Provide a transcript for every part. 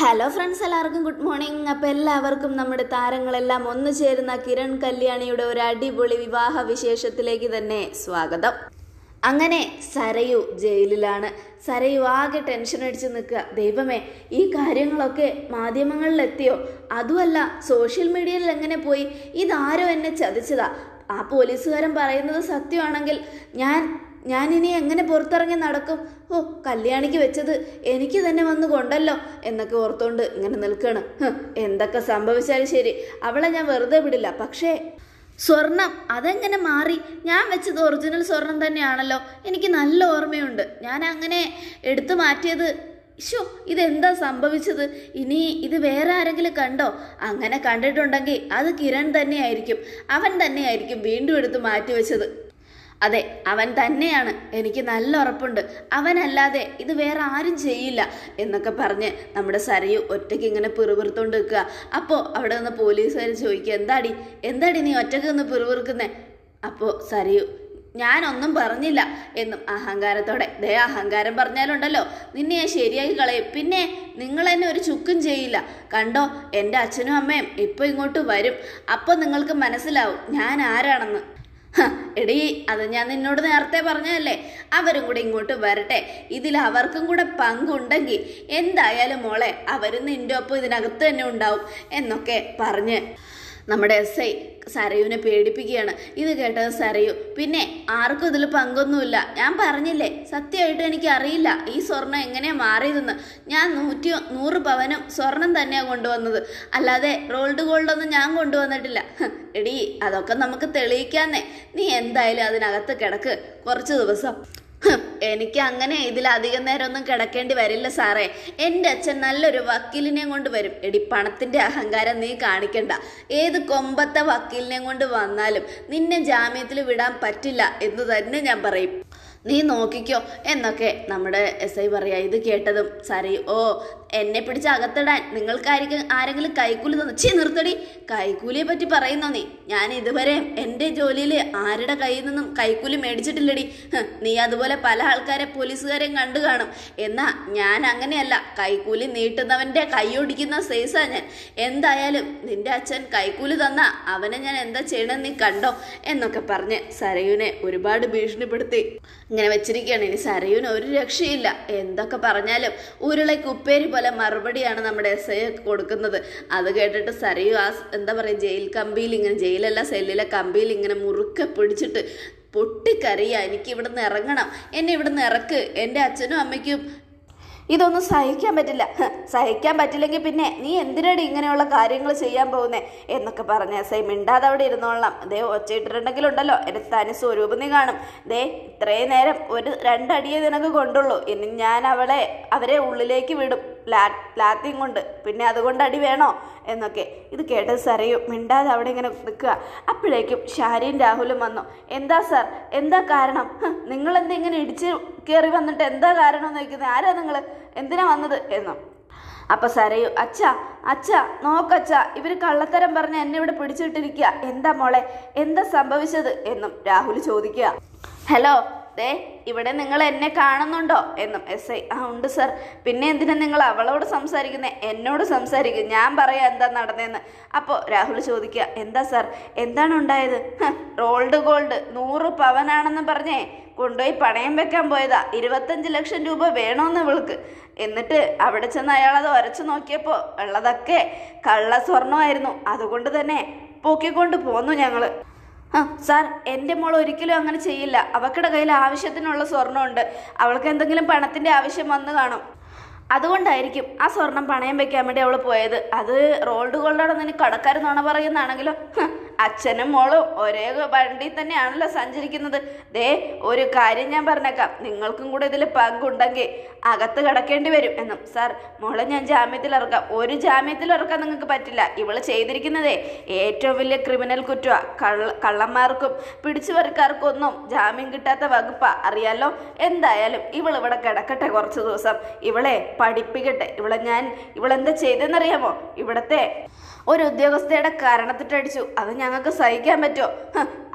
hello friends എല്ലാവർക്കും good morning അപ്പോൾ എല്ലാവർക്കും നമ്മുടെ താരങ്ങളെല്ലാം ഒന്നു ചേരുന്ന കിരൺ കല്യാണിയുടെ ഒരു അടിപൊളി വിവാഹ വിശേഷത്തിലേക്ക് തന്നെ സ്വാഗതം അങ്ങനെ സരയു ജയിലിലാണ് സരയു ആകെ ടെൻഷൻ അടിച്ച് നിൽക്കുക ദൈവമേ ഈ കാര്യങ്ങളൊക്കെ മാധ്യമങ്ങളിലെത്തിയോ അതുമല്ല സോഷ്യൽ മീഡിയയിൽ എങ്ങനെ പോയി ഇതാരോ എന്നെ ചതിച്ചതാ ആ പോലീസുകാരൻ പറയുന്നത് സത്യമാണെങ്കിൽ ഞാൻ ഞാനിനി എങ്ങനെ പുറത്തിറങ്ങി നടക്കും ഓ കല്യാണിക്ക് വെച്ചത് എനിക്ക് തന്നെ വന്ന് കൊണ്ടല്ലോ എന്നൊക്കെ ഓർത്തോണ്ട് ഇങ്ങനെ നിൽക്കണം ഹ്, എന്തൊക്കെ സംഭവിച്ചാലും ശരി അവളെ ഞാൻ വെറുതെ വിടില്ല പക്ഷേ സ്വർണം അതെങ്ങനെ മാറി ഞാൻ വെച്ചത് ഒറിജിനൽ സ്വർണം തന്നെയാണല്ലോ എനിക്ക് നല്ല ഓർമ്മയുണ്ട് ഞാൻ അങ്ങനെ എടുത്തു മാറ്റിയത് ഷോ ഇതെന്താ സംഭവിച്ചത് ഇനി ഇത് വേറെ ആരെങ്കിലും കണ്ടോ അങ്ങനെ കണ്ടിട്ടുണ്ടെങ്കിൽ അത് കിരൺ തന്നെയായിരിക്കും അവൻ തന്നെയായിരിക്കും വീണ്ടും എടുത്ത് മാറ്റിവെച്ചത് അതെ അവൻ തന്നെയാണ് എനിക്ക് നല്ല ഉറപ്പുണ്ട് അവനല്ലാതെ ഇത് വേറെ ആരും ചെയ്യില്ല എന്നൊക്കെ പറഞ്ഞ് നമ്മുടെ സരയു ഒറ്റയ്ക്ക് ഇങ്ങനെ പിറുപിറുത്തോണ്ട് നിൽക്കുക അപ്പോൾ അവിടെ നിന്ന് പോലീസുകാർ ചോദിക്കുക എന്താടി എന്താടി നീ ഒറ്റയ്ക്ക് നിന്ന് പിറുപിറുക്കുന്നേ അപ്പോൾ സരയു ഞാനൊന്നും പറഞ്ഞില്ല എന്നും അഹങ്കാരത്തോടെ ദേ അഹങ്കാരം പറഞ്ഞാലുണ്ടല്ലോ നിന്നെ ഞാൻ ശരിയാക്കി കളയും പിന്നെ നിങ്ങൾ എന്നെ ഒരു ചുക്കും ചെയ്യില്ല കണ്ടോ എൻ്റെ അച്ഛനും അമ്മയും ഇപ്പോൾ ഇങ്ങോട്ട് വരും അപ്പോൾ നിങ്ങൾക്ക് മനസ്സിലാവും ഞാൻ ആരാണെന്ന് ഹ, എടീ അത് ഞാൻ നിന്നോട് നേരത്തെ പറഞ്ഞതല്ലേ അവരും കൂടെ ഇങ്ങോട്ട് വരട്ടെ ഇതിൽ അവർക്കും കൂടെ പങ്കുണ്ടെങ്കിൽ എന്തായാലും മോളെ അവരും നിന്റെ ഒപ്പം ഇതിനകത്ത് തന്നെ ഉണ്ടാവും എന്നൊക്കെ പറഞ്ഞ് നമ്മുടെ എസ് ഐ സരയുവിനെ പേടിപ്പിക്കുകയാണ് ഇത് കേട്ടത് സരയു പിന്നെ ആർക്കും ഇതിൽ പങ്കൊന്നുമില്ല ഞാൻ പറഞ്ഞില്ലേ സത്യമായിട്ട് എനിക്ക് അറിയില്ല ഈ സ്വർണം എങ്ങനെയാ മാറിയതെന്ന് ഞാൻ നൂറ്റി നൂറ് പവനും സ്വർണം തന്നെയാണ് കൊണ്ടുവന്നത് അല്ലാതെ റോൾഡ് ഗോൾഡൊന്നും ഞാൻ കൊണ്ടുവന്നിട്ടില്ല ഹ്, എടീ അതൊക്കെ നമുക്ക് തെളിയിക്കാന്നേ നീ എന്തായാലും അതിനകത്ത് കിടക്ക് കുറച്ച് ദിവസം ഹ്, എനിക്ക് അങ്ങനെ ഇതിലധികം നേരം ഒന്നും കിടക്കേണ്ടി വരില്ല സാറേ എൻ്റെ അച്ഛൻ നല്ലൊരു വക്കീലിനെ കൊണ്ട് വരും എടി പണത്തിന്റെ അഹങ്കാരം നീ കാണിക്കണ്ട ഏത് കൊമ്പത്തെ വക്കീലിനെ കൊണ്ട് വന്നാലും നിന്നെ ജാമ്യത്തിൽ വിടാൻ പറ്റില്ല എന്ന് തന്നെ ഞാൻ പറയും നീ നോക്കിക്കോ എന്നൊക്കെ നമ്മുടെ എസ് ഐ പറയാ ഇത് കേട്ടതും സരി ഓ എന്നെ പിടിച്ച് അകത്തിടാൻ നിങ്ങൾക്കായിരിക്കും ആരെങ്കിലും കൈക്കൂലി തന്നു ചീ നിർത്തടി കൈക്കൂലിയെ പറ്റി പറയുന്നോ നീ ഞാൻ ഇതുവരെ എൻ്റെ ജോലിയിൽ ആരുടെ കയ്യിൽ നിന്നും കൈക്കൂലി മേടിച്ചിട്ടില്ലടി ഹ്, നീ അതുപോലെ പല ആൾക്കാരെ പോലീസുകാരെയും കണ്ടു കാണും എന്നാ ഞാൻ അങ്ങനെയല്ല കൈക്കൂലി നീട്ടുന്നവന്റെ കൈയൊടിക്കുന്ന സൈസാ ഞാൻ എന്തായാലും നിന്റെ അച്ഛൻ കൈക്കൂലി തന്ന അവനെ ഞാൻ എന്താ ചെയ്യണമെന്ന് നീ കണ്ടോ എന്നൊക്കെ പറഞ്ഞ് സരയുനെ ഒരുപാട് ഭീഷണിപ്പെടുത്തി ഇങ്ങനെ വെച്ചിരിക്കുകയാണ് ഇനി സരയുന് ഒരു രക്ഷയില്ല എന്തൊക്കെ പറഞ്ഞാലും ഉരുളയ്ക്ക് ഉപ്പേരി പോലെ മറുപടിയാണ് നമ്മുടെ എസ് ഐ കൊടുക്കുന്നത് അത് കേട്ടിട്ട് സരയു ആ സ് എന്താ പറയുക ജയിൽ കമ്പിയിൽ ഇങ്ങനെ ജയിലല്ല സെല്ലിലെ കമ്പിയിൽ ഇങ്ങനെ മുറുക്കെ പിടിച്ചിട്ട് പൊട്ടിക്കറിയാ എനിക്ക് ഇവിടുന്ന് ഇറങ്ങണം എന്നെ ഇവിടുന്ന് ഇറക്ക് എൻ്റെ അച്ഛനും അമ്മയ്ക്കും ഇതൊന്നും സഹിക്കാൻ പറ്റില്ല ഹ്, സഹിക്കാൻ പറ്റില്ലെങ്കിൽ പിന്നെ നീ എന്തിനാടി ഇങ്ങനെയുള്ള കാര്യങ്ങൾ ചെയ്യാൻ പോകുന്നേ എന്നൊക്കെ പറഞ്ഞ എസ് ഐ മിണ്ടാതെ അവിടെ ഇരുന്നോളാം ദേ ഒച്ചയിട്ടിട്ടുണ്ടെങ്കിലുണ്ടല്ലോ എൻ്റെ തനി സ്വരൂപം നീ കാണും ദേ ഇത്രയും നേരം ഒരു രണ്ടടിയേ നിനക്ക് കൊണ്ടുള്ളൂ ഇനി ഞാൻ അവളെ അവരെ ഉള്ളിലേക്ക് വിടും ലാ ലാത്തിയും കൊണ്ട് പിന്നെ അതുകൊണ്ട് അടി വേണോ എന്നൊക്കെ ഇത് കേട്ട് സറിയും മിണ്ടാതെ അവിടെ ഇങ്ങനെ നിൽക്കുക അപ്പോഴേക്കും ഷാരിയും രാഹുലും വന്നു എന്താ സാർ എന്താ കാരണം ഹ്, നിങ്ങളെന്താ ഇങ്ങനെ ഇടിച്ച് കയറി വന്നിട്ട് എന്താ കാരണം എന്ന് ചോദിക്കുന്നത് ആരാ നിങ്ങൾ എന്തിനാ വന്നത് എന്നും അപ്പൊ സരയു അച്ഛ അച്ഛ നോക്കച്ഛ ഇവര് കള്ളത്തരം പറഞ്ഞ് എന്നെ ഇവിടെ പിടിച്ചിട്ടിരിക്കുക എന്താ മോളെ എന്താ സംഭവിച്ചത് എന്നും രാഹുൽ ചോദിക്കുക ഹലോ ദേ ഇവിടെ നിങ്ങൾ എന്നെ കാണുന്നുണ്ടോ എന്നും എസ് ഐ ആ ഉണ്ട് സർ പിന്നെ എന്തിനാ നിങ്ങൾ അവളോട് സംസാരിക്കുന്നേ എന്നോട് സംസാരിക്കും ഞാൻ പറയാം എന്താ നടന്നതെന്ന് അപ്പോൾ രാഹുൽ ചോദിക്കുക എന്താ സർ എന്താണ് ഉണ്ടായത് ഹ്, റോൾഡ് ഗോൾഡ് നൂറ് പവനാണെന്ന് പറഞ്ഞേ കൊണ്ടുപോയി പണയം വെക്കാൻ പോയതാ ഇരുപത്തഞ്ച് ലക്ഷം രൂപ വേണോന്ന് ഇവൾക്ക് എന്നിട്ട് അവിടെ ചെന്ന് അയാളത് ഉരച്ചു നോക്കിയപ്പോൾ ഉള്ളതൊക്കെ കള്ള സ്വർണമായിരുന്നു അതുകൊണ്ട് തന്നെ പൊക്കിക്കൊണ്ട് പോന്നു ഞങ്ങള് ആ സാർ എൻ്റെ മോൾ ഒരിക്കലും അങ്ങനെ ചെയ്യില്ല അവക്കടെ കയ്യിൽ ആവശ്യത്തിനുള്ള സ്വർണ്ണമുണ്ട് അവൾക്ക് എന്തെങ്കിലും പണത്തിൻ്റെ ആവശ്യം വന്നു കാണും അതുകൊണ്ടായിരിക്കും ആ സ്വർണം പണയം വെക്കാൻ വേണ്ടി അവൾ പോയത് അത് റോൾഡ് ഗോൾഡാണെന്ന് ഇനി കടക്കാർ നുണ പറയുന്നതാണെങ്കിലോ ഹ്, അച്ഛനും മോളും ഒരേ വണ്ടി തന്നെയാണല്ലോ സഞ്ചരിക്കുന്നത് ദേ ഒരു കാര്യം ഞാൻ പറഞ്ഞേക്കാം നിങ്ങൾക്കും കൂടെ ഇതിൽ പങ്കുണ്ടെങ്കിൽ അകത്ത് കിടക്കേണ്ടി വരും എന്നും സാർ മോളെ ഞാൻ ജാമ്യത്തിൽ ഇറക്കാം ഒരു ജാമ്യത്തിൽ ഇറക്കാൻ നിങ്ങൾക്ക് പറ്റില്ല ഇവള് ചെയ്തിരിക്കുന്നതേ ഏറ്റവും വലിയ ക്രിമിനൽ കുറ്റമാ കള്ള കള്ളന്മാർക്കും പിടിച്ചുപറിക്കാർക്കും ഒന്നും ജാമ്യം കിട്ടാത്ത വകുപ്പാ അറിയാലോ എന്തായാലും ഇവൾ ഇവിടെ കിടക്കട്ടെ കുറച്ച് ദിവസം ഇവളെ പഠിപ്പിക്കട്ടെ ഇവളെ ഞാൻ ഇവളെന്താ ചെയ്തെന്നറിയാമോ ഇവിടത്തെ ഒരു ഉദ്യോഗസ്ഥയുടെ കാരണത്തിട്ടടിച്ചു അത് ഞങ്ങൾക്ക് സഹിക്കാൻ പറ്റുമോ ഹ്,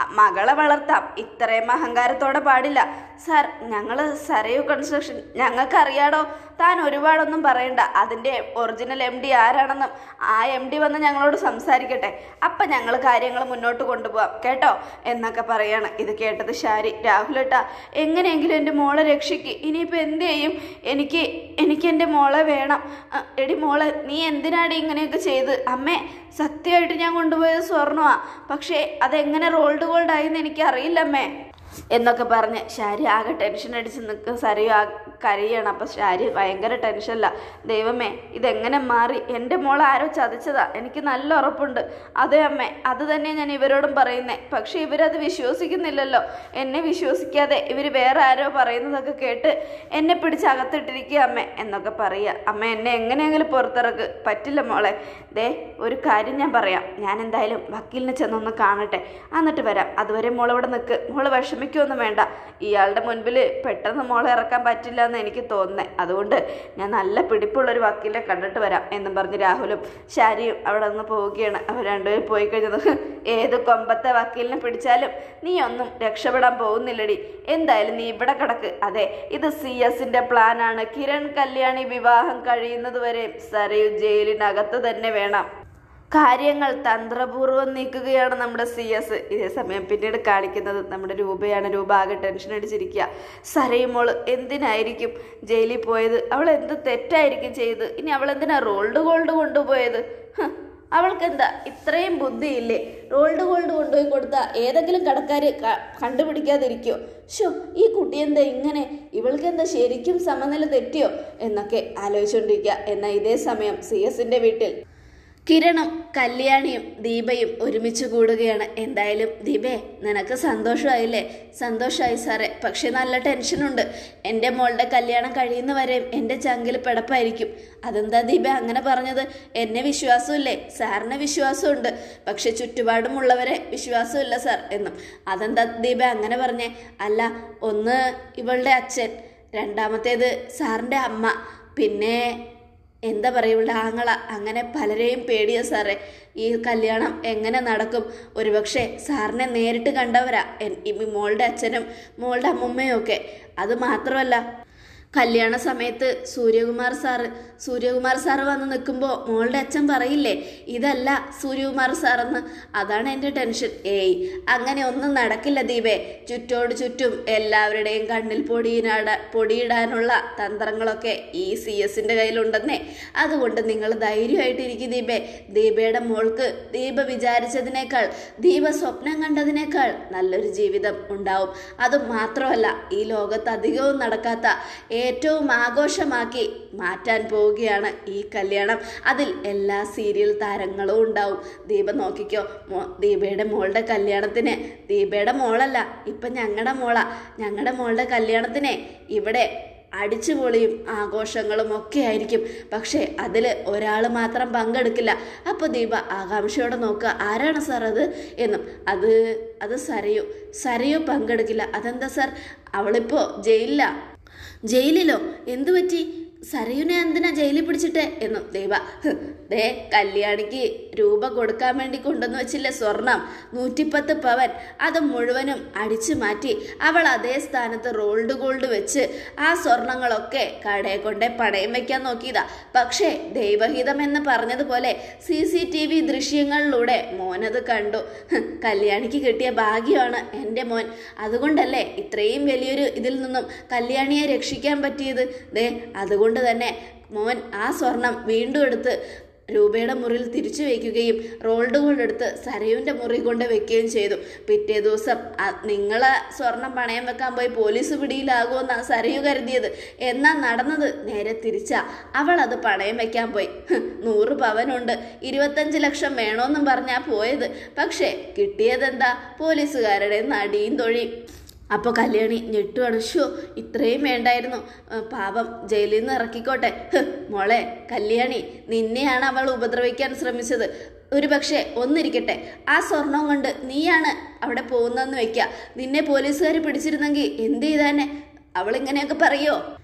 അ- മകളെ വളർത്താം ഇത്രയും അഹങ്കാരത്തോടെ പാടില്ല സാർ ഞങ്ങൾ സരയു കൺസ്ട്രക്ഷൻ ഞങ്ങൾക്കറിയാടോ താൻ ഒരുപാടൊന്നും പറയണ്ട അതിൻ്റെ ഒറിജിനൽ എം ഡി ആരാണെന്നും ആ എം ഡി വന്ന് ഞങ്ങളോട് സംസാരിക്കട്ടെ അപ്പം ഞങ്ങൾ കാര്യങ്ങൾ മുന്നോട്ട് കൊണ്ടുപോകാം കേട്ടോ എന്നൊക്കെ പറയാണ് ഇത് കേട്ടത് ഷാരി രാഹുലേട്ടാ എങ്ങനെയെങ്കിലും എൻ്റെ മോളെ രക്ഷിക്ക് ഇനിയിപ്പോൾ എന്ത് ചെയ്യും എനിക്ക് എനിക്ക് എൻ്റെ മോളെ വേണം അ, എടി മോളെ നീ എന്തിനാടി ഇങ്ങനെയൊക്കെ ചെയ്ത് അമ്മേ സത്യമായിട്ട് ഞാൻ കൊണ്ടുപോയത് സ്വർണ്ണമാ പക്ഷേ അതെങ്ങനെ റോൾഡ് ഗോൾഡ് ആയിന്ന് എനിക്ക് അറിയില്ലമ്മേ എന്നൊക്കെ പറഞ്ഞ് ഷാരി ആകെ ടെൻഷൻ അടിച്ച് നിൽക്കും സരയു ആ കരയാണ് അപ്പം ഷാരി ഭയങ്കര ടെൻഷനില്ല ദൈവമേ ഇതെങ്ങനെ മാറി എൻ്റെ മോൾ ആരോ ചതിച്ചതാ എനിക്ക് നല്ല ഉറപ്പുണ്ട് അതെ അമ്മേ അത് തന്നെ ഞാൻ ഇവരോടും പറയുന്നേ പക്ഷെ ഇവരത് വിശ്വസിക്കുന്നില്ലല്ലോ എന്നെ വിശ്വസിക്കാതെ ഇവർ വേറെ ആരോ പറയുന്നതൊക്കെ കേട്ട് എന്നെ പിടിച്ച് അകത്തിട്ടിരിക്കുക അമ്മേ എന്നൊക്കെ പറയുക അമ്മ എന്നെ എങ്ങനെയെങ്കിലും പുറത്തിറക്ക് പറ്റില്ല മോളെ ദേ ഒരു കാര്യം ഞാൻ പറയാം ഞാൻ എന്തായാലും വക്കീലിനെ ചെന്നൊന്ന് കാണട്ടെ എന്നിട്ട് വരാം അതുവരെ മോളിവിടെ നിൽക്ക് മോള് വിഷമിക്കൊന്നും വേണ്ട ഇയാളുടെ മുൻപിൽ പെട്ടെന്ന് മോളെ ഇറക്കാൻ പറ്റില്ല എന്ന് എനിക്ക് തോന്നുന്നേ അതുകൊണ്ട് ഞാൻ നല്ല പിടിപ്പുള്ളൊരു വക്കീലിനെ കണ്ടിട്ട് വരാം എന്നും പറഞ്ഞ് രാഹുലും ശാരിയും അവിടെ നിന്ന് പോവുകയാണ് അവർ രണ്ടുപേരും പോയി കഴിഞ്ഞത് ഏത് കൊമ്പത്തെ വക്കീലിനെ പിടിച്ചാലും നീ ഒന്നും രക്ഷപ്പെടാൻ പോകുന്നില്ലടി എന്തായാലും നീ ഇവിടെ കിടക്ക് അതെ ഇത് സി എസിന്റെ പ്ലാനാണ് കിരൺ കല്യാണി വിവാഹം കഴിയുന്നത് വരെ സരയു ജയിലിനകത്ത് തന്നെ വേണം കാര്യങ്ങൾ തന്ത്രപൂർവ്വം നീക്കുകയാണ് നമ്മുടെ സി എസ് ഇതേ സമയം പിന്നീട് കാണിക്കുന്നത് നമ്മുടെ രൂപയാണ് രൂപ ആകെ ടെൻഷൻ അടിച്ചിരിക്കുക സരയുമോള് എന്തിനായിരിക്കും ജയിലിൽ പോയത് അവൾ എന്ത് തെറ്റായിരിക്കും ചെയ്ത് ഇനി അവൾ എന്തിനാ റോൾഡ് ഗോൾഡ് കൊണ്ടുപോയത് ഹ്, അവൾക്കെന്താ ഇത്രയും ബുദ്ധിയില്ലേ റോൾഡ് ഗോൾഡ് കൊണ്ടുപോയി കൊടുത്ത ഏതെങ്കിലും കടക്കാർ കണ്ടുപിടിക്കാതിരിക്കോ ഷോ ഈ കുട്ടി എന്താ ഇങ്ങനെ ഇവൾക്ക് എന്താ ശരിക്കും സമനില തെറ്റിയോ എന്നൊക്കെ ആലോചിച്ചുകൊണ്ടിരിക്കുക എന്നാൽ ഇതേ സമയം സി എസിന്റെ വീട്ടിൽ കിരണും കല്യാണിയും ദീപയും ഒരുമിച്ച് കൂടുകയാണ് എന്തായാലും ദീപേ നിനക്ക് സന്തോഷമായില്ലേ സന്തോഷമായി സാറേ പക്ഷെ നല്ല ടെൻഷനുണ്ട് എൻ്റെ മോളുടെ കല്യാണം കഴിയുന്നവരെയും എൻ്റെ ചങ്കിൽ പിടപ്പായിരിക്കും അതെന്താ ദീപ അങ്ങനെ പറഞ്ഞത് എന്നെ വിശ്വാസമില്ലേ സാറിന് വിശ്വാസമുണ്ട് പക്ഷെ ചുറ്റുപാടുമുള്ളവരെ വിശ്വാസമില്ല സാർ എന്നും അതെന്താ ദീപ അങ്ങനെ പറഞ്ഞേ അല്ല ഒന്ന് ഇവളുടെ അച്ഛൻ രണ്ടാമത്തേത് സാറിൻ്റെ അമ്മ പിന്നെ എന്താ പറയുക ഇവിടെ ആങ്ങള അങ്ങനെ പലരെയും പേടിയ സാറേ ഈ കല്യാണം എങ്ങനെ നടക്കും ഒരുപക്ഷെ സാറിനെ നേരിട്ട് കണ്ടവരാ എൻ- ഈ മോളുടെ അച്ഛനും മോളുടെ അമ്മുമ്മയും ഒക്കെ അത് മാത്രമല്ല കല്യാണ സമയത്ത് സൂര്യകുമാർ സാറ് സൂര്യകുമാർ സാറ് വന്ന് നിൽക്കുമ്പോൾ മോളുടെ അച്ഛൻ പറയില്ലേ ഇതല്ല സൂര്യകുമാർ സാറെന്ന് അതാണ് എൻ്റെ ടെൻഷൻ ഏയ് അങ്ങനെ ഒന്നും നടക്കില്ല ദീപേ ചുറ്റോട് ചുറ്റും എല്ലാവരുടെയും കണ്ണിൽ പൊടിയിടാ പൊടിയിടാനുള്ള തന്ത്രങ്ങളൊക്കെ ഈ സി എസിൻ്റെ കയ്യിലുണ്ടെന്നേ അതുകൊണ്ട് നിങ്ങൾ ധൈര്യമായിട്ടിരിക്കും ദീപേ ദീപയുടെ മോൾക്ക് ദീപ വിചാരിച്ചതിനേക്കാൾ ദീപ സ്വപ്നം കണ്ടതിനേക്കാൾ നല്ലൊരു ജീവിതം ഉണ്ടാവും അത് മാത്രമല്ല ഈ ലോകത്ത് അധികവും നടക്കാത്ത ഏറ്റവും ആഘോഷമാക്കി മാറ്റാൻ പോവുകയാണ് ഈ കല്യാണം അതിൽ എല്ലാ സീരിയൽ താരങ്ങളും ഉണ്ടാവും ദീപ നോക്കിക്കോ മോ ദീപയുടെ മോളുടെ കല്യാണത്തിന് ദീപയുടെ മോളല്ല ഇപ്പം ഞങ്ങളുടെ മോളാ ഞങ്ങളുടെ മോളുടെ കല്യാണത്തിന് ഇവിടെ അടിച്ചുപൊളിയും ആഘോഷങ്ങളും ഒക്കെ ആയിരിക്കും പക്ഷേ അതിൽ ഒരാൾ മാത്രം പങ്കെടുക്കില്ല അപ്പോൾ ദീപ ആകാംക്ഷയോടെ നോക്കുക ആരാണ് സാർ അത് എന്നും അത് അത് സരയു സരയു പങ്കെടുക്കില്ല അതെന്താ സാർ അവളിപ്പോൾ ജയിലിലാ ജയിലിലോ എന്തു പറ്റി സരയുനെ എന്തിനാ ജയിലിൽ പിടിച്ചിട്ട് എന്നും ദൈവ "ഹ്, ദേ കല്യാണിക്ക് രൂപ കൊടുക്കാൻ വേണ്ടി കൊണ്ടുവന്ന് വെച്ചില്ലേ സ്വർണം നൂറ്റിപ്പത്ത് പവൻ അത് മുഴുവനും അടിച്ചു മാറ്റി അവൾ അതേ സ്ഥാനത്ത് റോൾഡ് ഗോൾഡ് വെച്ച് ആ സ്വർണങ്ങളൊക്കെ കടയെ കൊണ്ടേ പണയം വെക്കാൻ നോക്കിയതാ പക്ഷേ ദൈവഹിതം എന്ന് പറഞ്ഞതുപോലെ സി സി ടി വി ദൃശ്യങ്ങളിലൂടെ മോനത് കണ്ടു ഹ്, കല്യാണിക്ക് കിട്ടിയ ഭാഗ്യമാണ് എൻ്റെ മോൻ അതുകൊണ്ടല്ലേ ഇത്രയും വലിയൊരു ഇതിൽ നിന്നും കല്യാണിയെ രക്ഷിക്കാൻ പറ്റിയത് ദേ അതുകൊണ്ട് തന്നെ മോൻ ആ സ്വർണം വീണ്ടും എടുത്ത് രൂപയുടെ മുറിയിൽ തിരിച്ചു വയ്ക്കുകയും റോൾഡ് ഗോൾഡ് എടുത്ത് സരയുവിൻ്റെ മുറി കൊണ്ട് വെക്കുകയും ചെയ്തു പിറ്റേ ദിവസം നിങ്ങൾ സ്വർണം പണയം വെക്കാൻ പോയി പോലീസ് പിടിയിലാകുമെന്നാണ് സരയു കരുതിയത് എന്നാൽ നടന്നത് നേരെ തിരിച്ചാ അവൾ അത് പണയം വെക്കാൻ പോയി ഹ്, നൂറ് പവനുണ്ട് ഇരുപത്തഞ്ച് ലക്ഷം വേണമെന്നും പറഞ്ഞാ പോയത് പക്ഷേ കിട്ടിയതെന്താ പോലീസുകാരുടെ നടിയും തൊഴിയും അപ്പോൾ കല്യാണി ഞെട്ടുവാണ് ഷോ ഇത്രയും വേണ്ടായിരുന്നു ആ, പാപം ജയിലിൽ നിന്ന് ഇറക്കിക്കോട്ടെ ഹ്, മോളെ കല്യാണി നിന്നെയാണ് അവൾ ഉപദ്രവിക്കാൻ ശ്രമിച്ചത് ഒരു പക്ഷേ ഒന്നിരിക്കട്ടെ ആ സ്വർണം കൊണ്ട് നീയാണ് അവിടെ പോകുന്നതെന്ന് വെക്കുക നിന്നെ പോലീസുകാർ പിടിച്ചിരുന്നെങ്കിൽ എന്ത് ചെയ്താനെ അവൾ ഇങ്ങനെയൊക്കെ പറയോ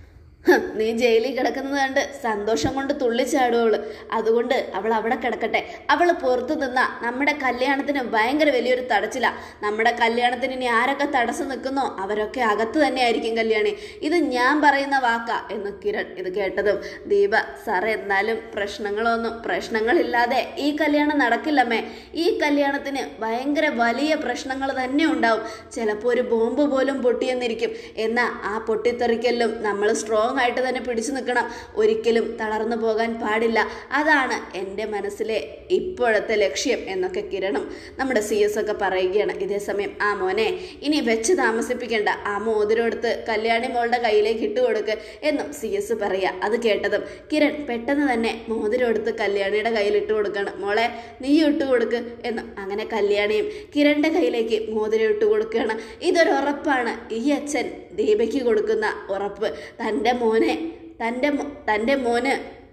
ഹ്, നീ ജയിലിൽ കിടക്കുന്നത് കണ്ട് സന്തോഷം കൊണ്ട് തുള്ളിച്ചാടുവള് അതുകൊണ്ട് അവൾ അവിടെ കിടക്കട്ടെ അവൾ പുറത്തു നിന്ന നമ്മുടെ കല്യാണത്തിന് ഭയങ്കര വലിയൊരു തടച്ചില്ല നമ്മുടെ കല്യാണത്തിന് ഇനി ആരൊക്കെ തടസ്സം നിൽക്കുന്നോ അവരൊക്കെ അകത്ത് തന്നെ ആയിരിക്കും കല്യാണി ഇത് ഞാൻ പറയുന്ന വാക്കാ എന്ന് കിരൺ ഇത് കേട്ടതും ദീപ സാറേ എന്നാലും പ്രശ്നങ്ങളൊന്നും പ്രശ്നങ്ങളില്ലാതെ ഈ കല്യാണം നടക്കില്ലമ്മേ ഈ കല്യാണത്തിന് ഭയങ്കര വലിയ പ്രശ്നങ്ങൾ തന്നെ ഉണ്ടാവും ചിലപ്പോൾ ഒരു ബോംബ് പോലും പൊട്ടിയെന്നിരിക്കും എന്നാൽ ആ പൊട്ടിത്തെറിക്കലും നമ്മൾ സ്ട്രോങ് ആയിട്ട് തന്നെ പിടിച്ചു നിൽക്കണം ഒരിക്കലും തളർന്നു പോകാൻ പാടില്ല അതാണ് എൻ്റെ മനസ്സിലെ ഇപ്പോഴത്തെ ലക്ഷ്യം എന്നൊക്കെ കിരണം നമ്മുടെ സി എസ് ഒക്കെ പറയുകയാണ് ഇതേസമയം ആ മോനെ ഇനി വെച്ച് താമസിപ്പിക്കേണ്ട ആ മോതിരം എടുത്ത് കല്യാണി മോളുടെ കയ്യിലേക്ക് ഇട്ട് കൊടുക്ക് എന്നും സി എസ് പറയുക അത് കേട്ടതും കിരൺ പെട്ടെന്ന് തന്നെ മോതിരം എടുത്ത് കല്യാണിയുടെ കയ്യിൽ ഇട്ട് കൊടുക്കണം മോളെ നീ ഇട്ട് കൊടുക്ക് എന്നും അങ്ങനെ കല്യാണിയും കിരണിന്റെ കയ്യിലേക്ക് മോതിരം ഇട്ട് കൊടുക്കുകയാണ് ഇതൊരു ഉറപ്പാണ് ഈ അച്ഛൻ ദീപയ്ക്ക് കൊടുക്കുന്ന ഉറപ്പ് തൻ്റെ മോനെ തൻ്റെ മോ- തൻ്റെ മോന്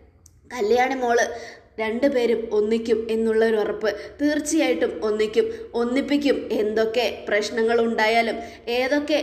കല്യാണി മോള് രണ്ടുപേരും ഒന്നിക്കും എന്നുള്ള ഒരു ഉറപ്പ് തീർച്ചയായിട്ടും ഒന്നിക്കും ഒന്നിപ്പിക്കും എന്തൊക്കെ പ്രശ്നങ്ങൾ ഉണ്ടായാലും ഏതൊക്കെ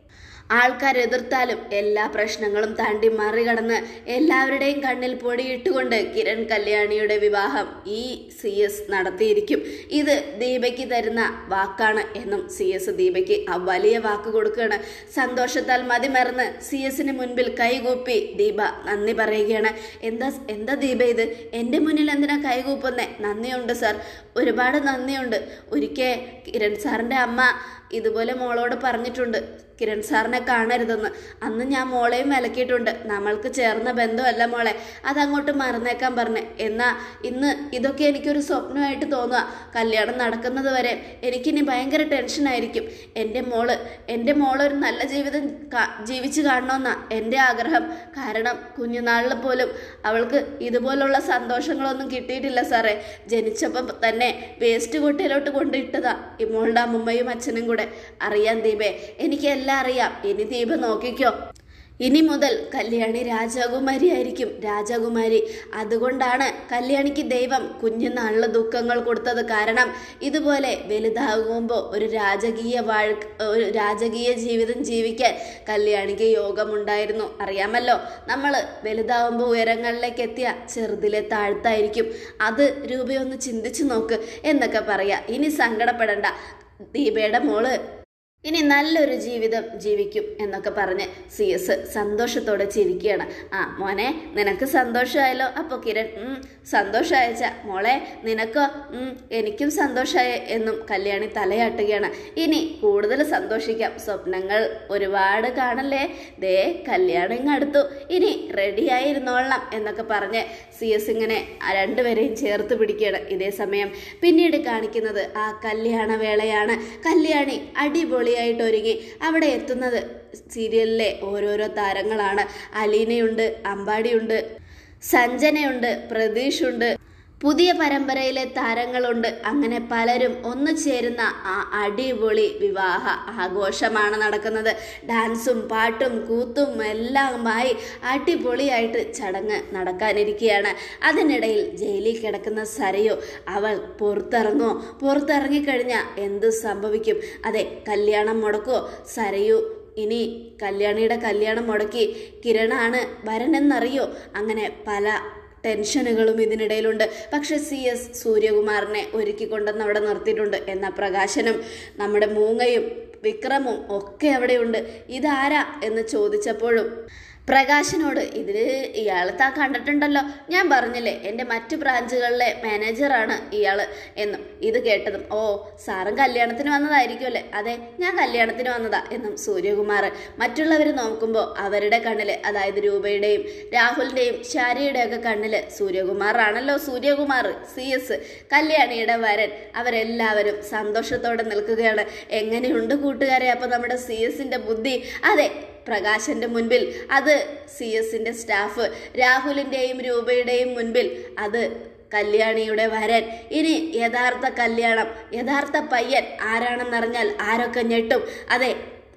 ആൾക്കാർ എതിർത്താലും എല്ലാ പ്രശ്നങ്ങളും താണ്ടി മറികടന്ന് എല്ലാവരുടെയും കണ്ണിൽ പൊടിയിട്ടുകൊണ്ട് കിരൺ കല്യാണിയുടെ വിവാഹം ഈ സി എസ് നടത്തിയിരിക്കും ഇത് ദീപയ്ക്ക് തരുന്ന വാക്കാണ് എന്നും സി എസ് ദീപയ്ക്ക് ആ വലിയ വാക്ക് കൊടുക്കുകയാണ് സന്തോഷത്താൽ മതിമറന്ന് സി എസിന് മുൻപിൽ കൈകൂപ്പി ദീപ നന്ദി പറയുകയാണ് എന്താ എന്താ ദീപ ഇത് എൻ്റെ മുന്നിൽ എന്തിനാ കൈകൂപ്പുന്നേ നന്ദിയുണ്ട് സാർ ഒരുപാട് നന്ദിയുണ്ട് ഒരിക്കൽ കിരൺ സാറിൻ്റെ അമ്മ ഇതുപോലെ മോളോട് പറഞ്ഞിട്ടുണ്ട് കിരൺ സാറിനെ കാണരുതെന്ന് അന്ന് ഞാൻ മോളെയും വിലക്കിയിട്ടുണ്ട് നമ്മൾക്ക് ചേർന്ന ബന്ധമല്ല മോളെ അതങ്ങോട്ട് മറന്നേക്കാൻ പറഞ്ഞ് എന്നാ ഇന്ന് ഇതൊക്കെ എനിക്കൊരു സ്വപ്നമായിട്ട് തോന്നുക കല്യാണം നടക്കുന്നത് വരെ എനിക്കിനി ഭയങ്കര ടെൻഷനായിരിക്കും എൻ്റെ മോള് എൻ്റെ മോളൊരു നല്ല ജീവിതം കാ- ജീവിച്ച് കാണണമെന്നാ എൻ്റെ ആഗ്രഹം കാരണം കുഞ്ഞുനാളിൽ പോലും അവൾക്ക് ഇതുപോലുള്ള സന്തോഷങ്ങളൊന്നും കിട്ടിയിട്ടില്ല സാറേ ജനിച്ചപ്പം തന്നെ വേസ്റ്റ് കുട്ടിയിലോട്ട് കൊണ്ടിട്ടതാ ഈ മോളുടെ അമ്മമ്മയും അച്ഛനും കൂടെ അറിയാം ദീപേ എനിക്ക് എല്ലാം അറിയാം ഇനി ദീപ നോക്കിക്കോ ഇനി മുതൽ കല്യാണി രാജകുമാരി ആയിരിക്കും രാജകുമാരി അതുകൊണ്ടാണ് കല്യാണിക്ക് ദൈവം കുഞ്ഞുനാളിൽ ദുഃഖങ്ങൾ കൊടുത്തത് കാരണം ഇതുപോലെ വലുതാകുമ്പോൾ ഒരു രാജകീയ വാഴ ഒരു രാജകീയ ജീവിതം ജീവിക്കാൻ കല്യാണിക്ക് യോഗമുണ്ടായിരുന്നു അറിയാമല്ലോ നമ്മൾ വലുതാവുമ്പോൾ ഉയരങ്ങളിലേക്ക് എത്തിയ ചെറുതിലെ താഴ്ത്തായിരിക്കും അത് രൂപയൊന്ന് ചിന്തിച്ചു നോക്ക് എന്നൊക്കെ പറയാ ഇനി സങ്കടപ്പെടണ്ട ദീപയുടെ മോള് ഇനി നല്ലൊരു ജീവിതം ജീവിക്കും എന്നൊക്കെ പറഞ്ഞ് സി എസ് സന്തോഷത്തോടെ ചിരിക്കുകയാണ് ആ മോനെ നിനക്ക് സന്തോഷമായല്ലോ അപ്പോൾ കിരൺ ഉം, സന്തോഷമായച്ച മോളെ നിനക്കോ ഉം, എനിക്കും സന്തോഷമായ എന്നും കല്യാണി തലയാട്ടുകയാണ് ഇനി കൂടുതൽ സന്തോഷിക്കാം സ്വപ്നങ്ങൾ ഒരുപാട് കാണല്ലേ ദേ കല്യാണം ഇങ്ങ് അടുത്തു ഇനി റെഡിയായിരുന്നോളണം എന്നൊക്കെ പറഞ്ഞ് സി എസ് ഇങ്ങനെ ആ രണ്ടുപേരെയും ചേർത്ത് പിടിക്കുകയാണ് ഇതേ സമയം പിന്നീട് കാണിക്കുന്നത് ആ കല്യാണ വേളയാണ് കല്യാണി അടിപൊളിയായിട്ട് ഒരുങ്ങി അവിടെ എത്തുന്നത് സീരിയലിലെ ഓരോരോ താരങ്ങളാണ് അലീനയുണ്ട് അമ്പാടിയുണ്ട് സഞ്ജനയുണ്ട് പ്രതീഷുണ്ട് പുതിയ പരമ്പരയിലെ താരങ്ങളുണ്ട് അങ്ങനെ പലരും ഒന്നു ചേരുന്ന ആ അടിപൊളി വിവാഹ ആഘോഷമാണ് നടക്കുന്നത് ഡാൻസും പാട്ടും കൂത്തും എല്ലാമായി അടിപൊളിയായിട്ട് ചടങ്ങ് നടക്കാനിരിക്കുകയാണ് അതിനിടയിൽ ജയിലിൽ കിടക്കുന്ന സരയോ അവൾ പുറത്തിറങ്ങോ പുറത്തിറങ്ങിക്കഴിഞ്ഞാൽ എന്ത് സംഭവിക്കും അതെ കല്യാണം മുടക്കോ സരയു ഇനി കല്യാണിയുടെ കല്യാണം മുടക്കി കിരണാണ് വരനെന്നറിയോ അങ്ങനെ പല ടെൻഷനുകളും ഇതിനിടയിലുണ്ട് പക്ഷെ സി എസ് സൂര്യകുമാറിനെ ഒരുക്കിക്കൊണ്ടെന്ന് അവിടെ നിർത്തിയിട്ടുണ്ട് എന്ന പ്രകാശനും നമ്മുടെ മൂങ്ങയും വിക്രമും ഒക്കെ അവിടെയുണ്ട് ഇതാരാ എന്ന് ചോദിച്ചപ്പോഴും പ്രകാശിനോട് ഇതില് ഇയാൾ താൻ കണ്ടിട്ടുണ്ടല്ലോ ഞാൻ പറഞ്ഞില്ലേ എൻ്റെ മറ്റു ബ്രാഞ്ചുകളിലെ മാനേജറാണ് ഇയാൾ എന്നും ഇത് കേട്ടതും ഓ സാറും കല്യാണത്തിന് വന്നതായിരിക്കുമല്ലേ അതെ ഞാൻ കല്യാണത്തിന് വന്നതാ എന്നും സൂര്യകുമാർ മറ്റുള്ളവർ നോക്കുമ്പോൾ അവരുടെ കണ്ണിൽ അതായത് രൂപയുടെയും രാഹുലിൻ്റെയും ശാരിയുടെയും ഒക്കെ കണ്ണിൽ സൂര്യകുമാറാണല്ലോ സൂര്യകുമാർ സി എസ് കല്യാണിയുടെ വരൻ അവരെല്ലാവരും സന്തോഷത്തോടെ നിൽക്കുകയാണ് എങ്ങനെയുണ്ട് കൂട്ടുകാരെ അപ്പോൾ നമ്മുടെ സി എസിൻ്റെ ബുദ്ധി അതെ പ്രകാശന്റെ മുൻപിൽ അത് സി എസിന്റെ സ്റ്റാഫ് രാഹുലിന്റെയും രൂപയുടെയും മുൻപിൽ അത് കല്യാണിയുടെ വരൻ ഇനി യഥാർത്ഥ കല്യാണം യഥാർത്ഥ പയ്യൻ ആരാണെന്നറിഞ്ഞാൽ ആരൊക്കെ ഞെട്ടും അതെ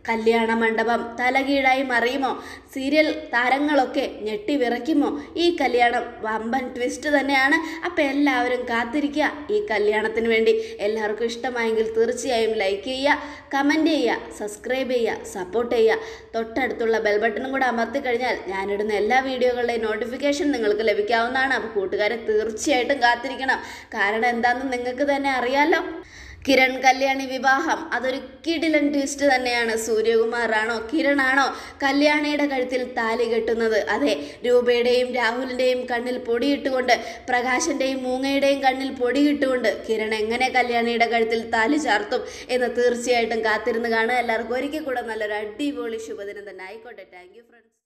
കല്യാണ മണ്ഡപം തലകീഴായി മറിയുമോ സീരിയൽ താരങ്ങളൊക്കെ ഞെട്ടി വിറയ്ക്കുമോ ഈ കല്യാണം വമ്പൻ ട്വിസ്റ്റ് തന്നെയാണ് അപ്പം എല്ലാവരും കാത്തിരിക്കുക ഈ കല്യാണത്തിന് വേണ്ടി എല്ലാവർക്കും ഇഷ്ടമായെങ്കിൽ തീർച്ചയായും ലൈക്ക് ചെയ്യുക കമൻറ്റ് ചെയ്യുക സബ്സ്ക്രൈബ് ചെയ്യുക സപ്പോർട്ട് ചെയ്യുക തൊട്ടടുത്തുള്ള ബെൽ ബട്ടണും കൂടെ അമർത്തി കഴിഞ്ഞാൽ ഞാനിടുന്ന എല്ലാ വീഡിയോകളുടെയും നോട്ടിഫിക്കേഷൻ നിങ്ങൾക്ക് ലഭിക്കാവുന്നതാണ് അപ്പോൾ കൂട്ടുകാരെ തീർച്ചയായിട്ടും കാത്തിരിക്കണം കാരണം എന്താണെന്ന് നിങ്ങൾക്ക് തന്നെ അറിയാലോ കിരൺ കല്യാണി വിവാഹം അതൊരു കിടിലൻ ട്വിസ്റ്റ് തന്നെയാണ് സൂര്യകുമാറാണോ കിരണാണോ കല്യാണിയുടെ കഴുത്തിൽ താലി കെട്ടുന്നത് അതെ രൂപയുടെയും രാഹുലിന്റെയും കണ്ണിൽ പൊടിയിട്ടുകൊണ്ട് പ്രകാശന്റെയും മൂങ്ങയുടെയും കണ്ണിൽ പൊടിയിട്ടുകൊണ്ട് കിരൺ എങ്ങനെ കല്യാണിയുടെ കഴുത്തിൽ താലി ചാർത്തും എന്ന് തീർച്ചയായിട്ടും കാത്തിരുന്ന് കാണുക എല്ലാവർക്കും ഒരിക്കൽ കൂടെ നല്ലൊരു അടിപൊളി ശുഭദിനം തന്നെ ആയിക്കോട്ടെ താങ്ക് യു ഫ്രണ്ട്സ്